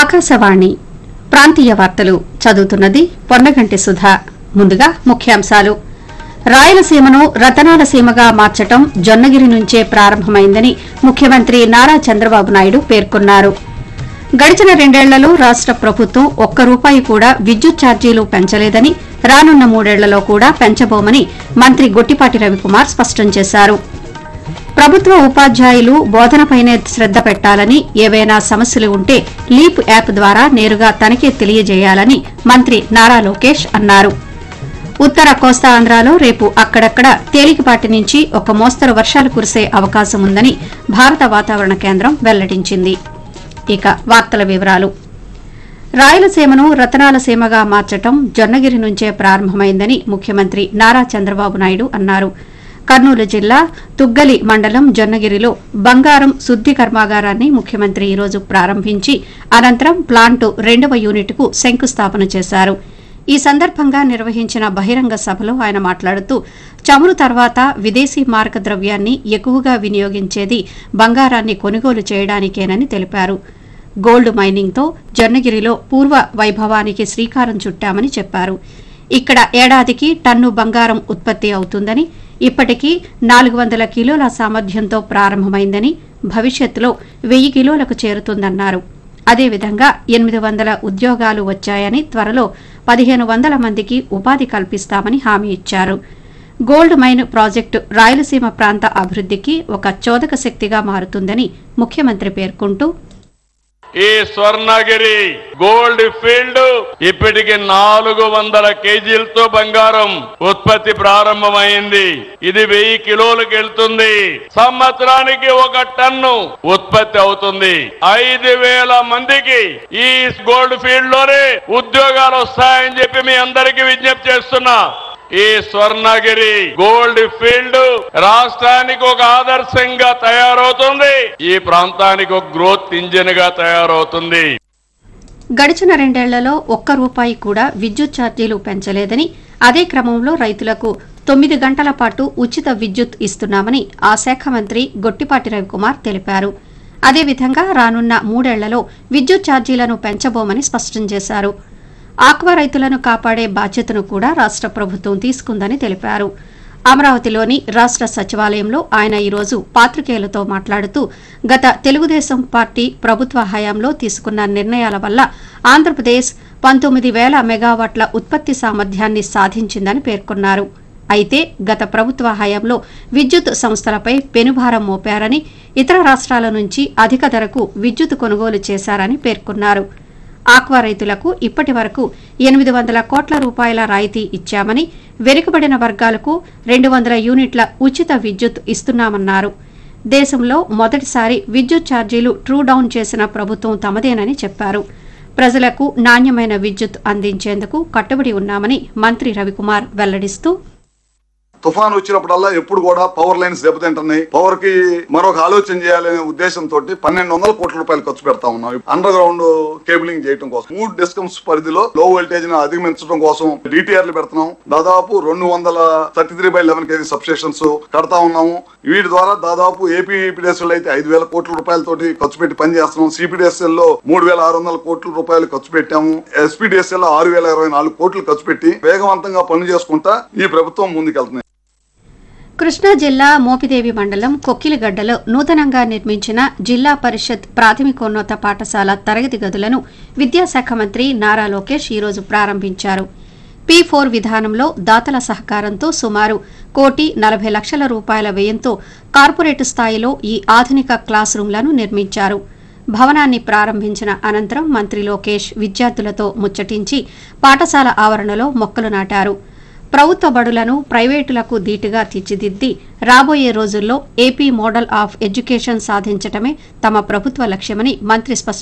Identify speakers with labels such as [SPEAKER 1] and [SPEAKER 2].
[SPEAKER 1] ఆకాశవాణి ప్రాంతీయ వార్తలు చదువుతున్నది పొన్నగంటి సుధా ముందుగా ముఖ్యాంశాలు రాయలసీమను రతనాల సీమగా మార్చటం జొన్నగిరి నుంచే ప్రారంభమైందని ముఖ్యమంత్రి నారా చంద్రబాబు నాయుడు పేర్కొన్నారు గడిచిన రెండేళ్లలో రాష్ట ప్రభుత్వం ఒక్క రూపాయి కూడా విద్యుత్ ఛార్జీలు పెంచలేదని రానున్న మూడేళ్లలో కూడా పెంచబోమని మంత్రి గొట్టిపాటి రవికుమార్ స్పష్టం చేశారు ప్రభుత్వ ఉపాధ్యాయులు బోధనపైనే శ్రద్ద పెట్టాలని ఏవైనా సమస్యలు ఉంటే లీప్ యాప్ ద్వారా నేరుగా తనిఖీ తెలియజేయాలని మంత్రి నారా లోకేష్ అన్నారు ఉత్తర కోస్తాంధ్రలో రేపు అక్కడక్కడ తేలికపాటి నుంచి ఒక మోస్తరు వర్షాలు కురిసే అవకాశం ఉందని భారత వాతావరణ కేంద్రం వెల్లడించింది ఇక వార్తల వివరాలు రాయలసీమను రతనాల సీమగా మార్చటం జొన్నగిరి నుంచే ప్రారంభమైందని ముఖ్యమంత్రి నారా చంద్రబాబు నాయుడు అన్నారు కర్నూలు జిల్లా తుగ్గలి మండలం జొన్నగిరిలో బంగారం శుద్ది కర్మాగారాన్ని ముఖ్యమంత్రి ఈరోజు ప్రారంభించి అనంతరం ప్లాంటు రెండవ యూనిట్కు శంకుస్థాపన చేశారు ఈ సందర్భంగా నిర్వహించిన బహిరంగ సభలో ఆయన మాట్లాడుతూ చమురు తర్వాత విదేశీ మార్క ద్రవ్యాన్ని ఎక్కువగా వినియోగించేది బంగారాన్ని కొనుగోలు చేయడానికేనని తెలిపారు గోల్డ్ మైనింగ్తో జొన్నగిరిలో పూర్వ వైభవానికి శ్రీకారం చుట్టామని చెప్పారు ఇక్కడ ఏడాదికి టన్ను బంగారం ఉత్పత్తి అవుతుందని ఇప్పటికీ నాలుగు వందల కిలోల సామర్థ్యంతో ప్రారంభమైందని భవిష్యత్తులో వెయ్యి కిలోలకు చేరుతుందన్నారు అదేవిధంగా ఎనిమిది వందల ఉద్యోగాలు వచ్చాయని త్వరలో పదిహేను వందల మందికి ఉపాధి కల్పిస్తామని హామీ ఇచ్చారు గోల్డ్ మైన్ ప్రాజెక్టు రాయలసీమ ప్రాంత అభివృద్ధికి ఒక చోదక శక్తిగా మారుతుందని ముఖ్యమంత్రి పేర్కొంటూ
[SPEAKER 2] ఈ స్వర్ణగిరి గోల్డ్ ఫీల్డ్ ఇప్పటికి నాలుగు వందల కేజీలతో బంగారం ఉత్పత్తి ప్రారంభమైంది ఇది వెయ్యి కిలోలకు వెళ్తుంది సంవత్సరానికి ఒక టన్ను ఉత్పత్తి అవుతుంది ఐదు వేల మందికి ఈ గోల్డ్ ఫీల్డ్ లోనే ఉద్యోగాలు వస్తాయని చెప్పి మీ అందరికీ విజ్ఞప్తి చేస్తున్నా ఈ స్వర్ణగిరి గోల్డ్ ఫీల్డ్ రాష్ట్రానికి ఒక ఆదర్శంగా తయారవుతుంది ఈ ప్రాంతానికి ఒక గ్రోత్ ఇంజిన్ గా తయారవుతుంది
[SPEAKER 1] గడిచిన రెండేళ్లలో ఒక్క రూపాయి కూడా విద్యుత్ ఛార్జీలు పెంచలేదని అదే క్రమంలో రైతులకు తొమ్మిది గంటల పాటు ఉచిత విద్యుత్ ఇస్తున్నామని ఆ శాఖ మంత్రి గొట్టిపాటి రవికుమార్ తెలిపారు అదేవిధంగా రానున్న మూడేళ్లలో విద్యుత్ ఛార్జీలను పెంచబోమని స్పష్టం చేశారు ఆక్వా రైతులను కాపాడే బాధ్యతను కూడా రాష్ట ప్రభుత్వం తీసుకుందని తెలిపారు అమరావతిలోని రాష్ట సచివాలయంలో ఆయన ఈరోజు పాత్రికేయులతో మాట్లాడుతూ గత తెలుగుదేశం పార్టీ ప్రభుత్వ హయాంలో తీసుకున్న నిర్ణయాల వల్ల ఆంధ్రప్రదేశ్ పంతొమ్మిది వేల మెగావాట్ల ఉత్పత్తి సామర్థ్యాన్ని సాధించిందని పేర్కొన్నారు అయితే గత ప్రభుత్వ హయాంలో విద్యుత్ సంస్థలపై పెనుభారం మోపారని ఇతర రాష్ట్రాల నుంచి అధిక ధరకు విద్యుత్ కొనుగోలు చేశారని పేర్కొన్నారు ఆక్వా రైతులకు ఇప్పటి వరకు ఎనిమిది వందల కోట్ల రూపాయల రాయితీ ఇచ్చామని వెనుకబడిన వర్గాలకు రెండు వందల యూనిట్ల ఉచిత విద్యుత్ ఇస్తున్నామన్నారు దేశంలో మొదటిసారి విద్యుత్ ఛార్జీలు ట్రూ డౌన్ చేసిన ప్రభుత్వం తమదేనని చెప్పారు ప్రజలకు నాణ్యమైన విద్యుత్ అందించేందుకు కట్టుబడి ఉన్నామని మంత్రి రవికుమార్ వెల్లడిస్తూ
[SPEAKER 3] తుఫాన్ వచ్చినప్పుడల్లా ఎప్పుడు కూడా పవర్ లైన్స్ దెబ్బతింటున్నాయి పవర్ కి మరొక ఆలోచన చేయాలనే ఉద్దేశంతో పన్నెండు వందల కోట్ల రూపాయలు ఖర్చు పెడతా ఉన్నాం అండర్ గ్రౌండ్ కేబులింగ్ చేయడం కోసం మూడు డిస్కమ్స్ పరిధిలో లో వోల్టేజ్ ని అధిగమించడం కోసం డిటిఆర్లు పెడుతున్నాం దాదాపు రెండు వందల thirty three by eleven KG substations కడతా ఉన్నాము వీటి ద్వారా దాదాపు ఏపీ ఈపీడీఎస్ అయితే ఐదు వేల కోట్ల రూపాయలతోటి ఖర్చు పెట్టి పనిచేస్తున్నాం సిపిడిఎస్ఎల్ లో మూడు వేల ఆరు వందల కోట్ల రూపాయలు ఖర్చు పెట్టాము ఎస్పీడిఎస్ఎల్ లో ఆరు వేల ఇరవై నాలుగు కోట్లు ఖర్చు పెట్టి వేగవంతంగా పనులు చేసుకుంటా ఈ ప్రభుత్వం ముందుకెళ్తుంది
[SPEAKER 1] కృష్ణా జిల్లా మోపిదేవి మండలం కొక్కిలిగడ్డలో నూతనంగా నిర్మించిన జిల్లా పరిషత్ ప్రాథమికోన్నత పాఠశాల తరగతి గదులను విద్యాశాఖ మంత్రి నారా లోకేష్ ఈరోజు ప్రారంభించారు పీ ఫోర్ విధానంలో దాతల సహకారంతో సుమారు కోటి నలభై లక్షల రూపాయల వ్యయంతో కార్పొరేట్ స్థాయిలో ఈ ఆధునిక క్లాస్ రూంలను నిర్మించారు భవనాన్ని ప్రారంభించిన అనంతరం మంత్రి లోకేష్ విద్యార్థులతో ముచ్చటించి పాఠశాల ఆవరణలో మొక్కలు నాటారు ప్రభుత్వ బడులను ప్రైవేటులకు ధీటుగా తీర్చిదిద్ది రాబోయే రోజుల్లో ఏపీ మోడల్ ఆఫ్ ఎడ్యుకేషన్ సాధించటమే తమ ప్రభుత్వ లక్ష్యమని మంత్రి స్పష్టం